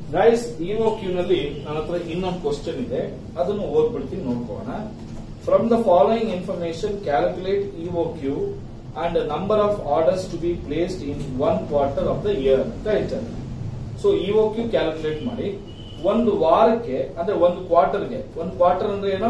Guys EO Q ನಲ್ಲಿ ನನ್ನ ಹತ್ರ ಇನ್ನೊಂದು ಕ್ವಶನ್ ಇದೆ ಅದನ್ನು ಓದ್ಬಿಡ್ತೀನಿ ನೋಡ್ಕೋಣ from the following information calculate EO Q and number of orders to be placed in one quarter of the year ಅಂತ ಹೇಳ್ತಾರೆ ಸೊ ಇಒ ಕ್ಯೂ ಕ್ಯಾಲ್ಕುಲೇಟ್ ಮಾಡಿ ಒಂದು ವಾರಕ್ಕೆ ಅಂದ್ರೆ ಒಂದು ಕ್ವಾರ್ಟರ್ಗೆ ಒಂದು ಕ್ವಾರ್ಟರ್ ಅಂದ್ರೆ ಏನು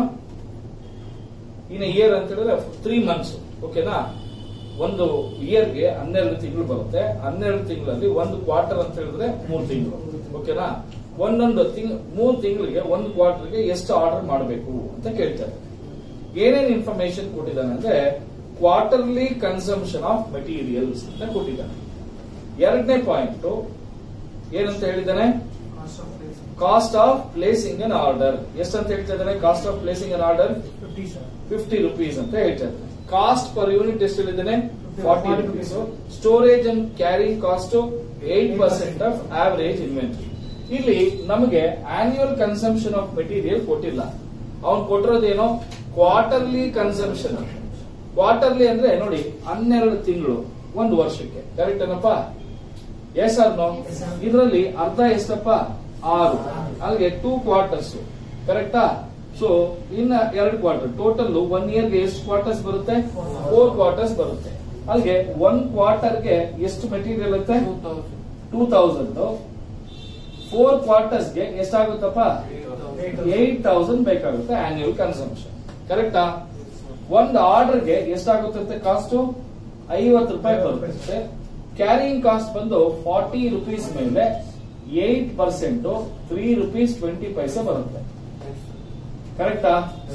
ಇನ್ ಇಯರ್ ಅಂತ ಹೇಳಿದ್ರೆ ತ್ರೀ ಮಂತ್ಸ್ ಓಕೆನಾ ಒಂದು ಇಯರ್ಗೆ ಹನ್ನೆರಡು ತಿಂಗಳು ಬರುತ್ತೆ ಹನ್ನೆರಡು ತಿಂಗಳಲ್ಲಿ ಒಂದು ಕ್ವಾರ್ಟರ್ ಅಂತ ಹೇಳಿದ್ರೆ ಮೂರು ತಿಂಗಳು ಓಕೆನಾ ಒಂದೊಂದು ತಿಂಗ್ ಮೂರು ತಿಂಗಳಿಗೆ ಒಂದು ಕ್ವಾರ್ಟರ್ಗೆ ಎಷ್ಟು ಆರ್ಡರ್ ಮಾಡಬೇಕು ಅಂತ ಕೇಳ್ತಾರೆ ಏನೇನ್ ಇನ್ಫಾರ್ಮೇಶನ್ ಕೊಟ್ಟಿದ್ದಾನೆ ಅಂದ್ರೆ ಕ್ವಾರ್ಟರ್ಲಿ ಕನ್ಸಂಪ್ಷನ್ ಆಫ್ ಮೆಟೀರಿಯಲ್ಸ್ ಅಂತ ಕೊಟ್ಟಿದ್ದಾನೆ ಎರಡನೇ ಪಾಯಿಂಟ್ ಏನಂತ ಹೇಳಿದ್ದಾನೆ cost of placing an order ಎಷ್ಟಂತ ಹೇಳ್ತಾ ಇದ್ದಾನೆ cost of placing an order fifty rupees ಅಂತ ಹೇಳ್ತಾ ಇದ್ದಾನೆ ಕಾಸ್ಟ್ ಪರ್ ಯೂನಿಟ್ ಎಷ್ಟು ಹೇಳಿದ್ದಾನೆ forty rupees storage and carrying cost eight percent of average inventory ಇಲ್ಲಿ ನಮಗೆ ಆನ್ಯುವಲ್ ಕನ್ಸಂಪ್ಷನ್ ಆಫ್ ಮೆಟೀರಿಯಲ್ ಕೊಟ್ಟಿಲ್ಲ ಅವ್ನು ಕೊಟ್ಟಿರೋದೇನೋ ಕ್ವಾರ್ಟರ್ಲಿ ಕನ್ಸಂಪ್ಷನ್ ಕ್ವಾರ್ಟರ್ಲಿ ಅಂದ್ರೆ ನೋಡಿ ಹನ್ನೆರಡು ತಿಂಗಳು ಒಂದು ವರ್ಷಕ್ಕೆ ಕರೆಕ್ಟ್ ಏನಪ್ಪ yes or no Yes, sir. ಇದರಲ್ಲಿ ಅರ್ಧ ಎಷ್ಟಪ್ಪ ಆರು ಅಲ್ಲಿಗೆ ಟೂ ಕ್ವಾರ್ಟರ್ಸ್ ಕರೆಕ್ಟಾ ಸೊ ಇನ್ನ ಎರಡು ಕ್ವಾರ್ಟರ್ ಟೋಟಲ್ ಒನ್ ಇಯರ್ಗೆ ಎಷ್ಟು ಕ್ವಾರ್ಟರ್ಸ್ ಬರುತ್ತೆ Four. ಫೋರ್ ಕ್ವಾರ್ಟರ್ಸ್ ಬರುತ್ತೆ ಅಲ್ಲಿಗೆ ಒನ್ ಕ್ವಾರ್ಟರ್ಗೆ ಎಷ್ಟು ಮೆಟೀರಿಯಲ್ ಇರುತ್ತೆ ಟೂ ತೌಸಂಡ್ ಫೋರ್ ಕ್ವಾರ್ಟರ್ಸ್ಗೆ ಎಷ್ಟಾಗುತ್ತಪ್ಪ ಏಟ್ ತೌಸಂಡ್ ಬೇಕಾಗುತ್ತೆ ಆನ್ಯುವಲ್ ಕನ್ಸಂಪ್ಷನ್ ಕರೆಕ್ಟಾ ಒಂದು ಆರ್ಡರ್ಗೆ ಎಷ್ಟಾಗುತ್ತೆ ಕಾಸ್ಟ್ ಐವತ್ತು ರೂಪಾಯಿ ಬರುತ್ತೆ ಕ್ಯಾರಿಯಿಂಗ್ ಕಾಸ್ಟ್ ಬಂದು ಫಾರ್ಟಿ ರುಪೀಸ್ ಮೇಲೆ eight percent three rupees twenty paise ಬರುತ್ತೆ ಕರೆಕ್ಟಾ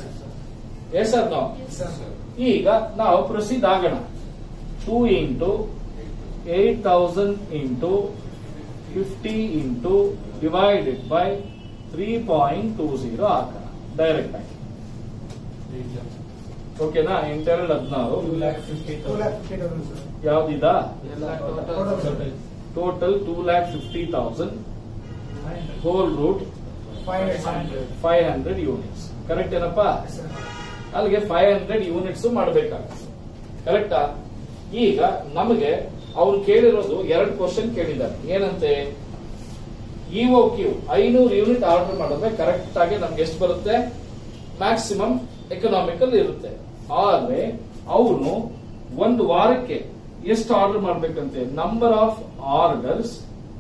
ಎಸ್ ಸರ್ ನಾವು ಈಗ ನಾವು ಪ್ರೊಸೀಡ್ ಆಗೋಣ two into eight thousand into fifty into divided by three point two zero ಹಾಕೋಣ ಡೈರೆಕ್ಟ್ ಆಗಿ ಓಕೆನಾ ಎಂಟೆರಡು ಹದಿನಾರು ಯಾವ್ದಿದ total two lakh fifty thousand whole root five hundred units correct ಏನಪ್ಪಾ ಅಲ್ಲಿಗೆ ಫೈವ್ ಹಂಡ್ರೆಡ್ ಯೂನಿಟ್ಸ್ ಮಾಡಬೇಕಾಗುತ್ತೆ ಕರೆಕ್ಟಾ ಈಗ ನಮಗೆ ಅವ್ರು ಕೇಳಿರೋದು ಎರಡು ಕ್ವಶನ್ ಕೇಳಿದ್ದಾರೆ ಏನಂತೆ ಇಒ ಕ್ಯೂ ಐನೂರು ಯೂನಿಟ್ ಆರ್ಡರ್ ಮಾಡಿದ್ರೆ ಕರೆಕ್ಟ್ ಆಗಿ ನಮ್ಗೆ ಎಷ್ಟು ಬರುತ್ತೆ ಮ್ಯಾಕ್ಸಿಮಮ್ ಎಕನಾಮಿಕಲ್ ಇರುತ್ತೆ ಆದ್ರೆ ಅವನು ಒಂದು ವಾರಕ್ಕೆ ಎಷ್ಟು ಆರ್ಡರ್ ಮಾಡ್ಬೇಕಂತೆ number of orders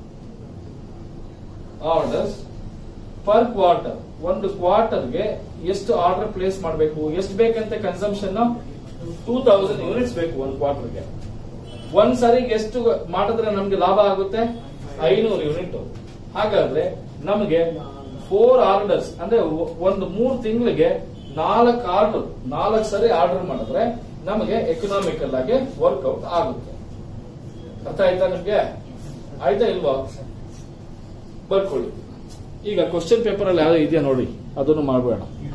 orders per quarter ಒಂದು ಕ್ವಾರ್ಟರ್ಗೆ ಎಷ್ಟು ಆರ್ಡರ್ ಪ್ಲೇಸ್ ಮಾಡಬೇಕು ಎಷ್ಟು ಬೇಕಂತೆ ಕನ್ಸಂಪ್ಷನ್ ಟೂ ತೌಸಂಡ್ ಯೂನಿಟ್ಸ್ ಬೇಕು ಒಂದು ಕ್ವಾರ್ಟರ್ಗೆ ಒಂದ್ ಸರಿಗೆ ಎಷ್ಟು ಮಾಡಿದ್ರೆ ನಮ್ಗೆ ಲಾಭ ಆಗುತ್ತೆ ಐನೂರು ಯೂನಿಟ್ ಹಾಗಾದ್ರೆ ನಮಗೆ ಫೋರ್ ಆರ್ಡರ್ಸ್ ಅಂದ್ರೆ ಒ- ಒಂದು ಮೂರ್ ತಿಂಗಳಿಗೆ ನಾಲ್ಕು ಆರ್ಡರ್ ನಾಲ್ಕು ಸರಿ ಆರ್ಡರ್ ಮಾಡಿದ್ರೆ ನಮಗೆ ಎಕನಾಮಿಕಲ್ ಆಗಿ ವರ್ಕೌಟ್ ಆಗುತ್ತೆ ಅರ್ಥ ಆಯ್ತಾ ನಿಮ್ಗೆ ಆಯ್ತಾ ಇಲ್ವಾ ಬರ್ಕೊಳ್ಳಿ ಈಗ ಕ್ವಶನ್ ಪೇಪರ್ ಅಲ್ಲಿ ಯಾವ್ದು ಇದೆಯಾ ನೋಡಿ ಅದನ್ನು ಮಾಡಬೇಡ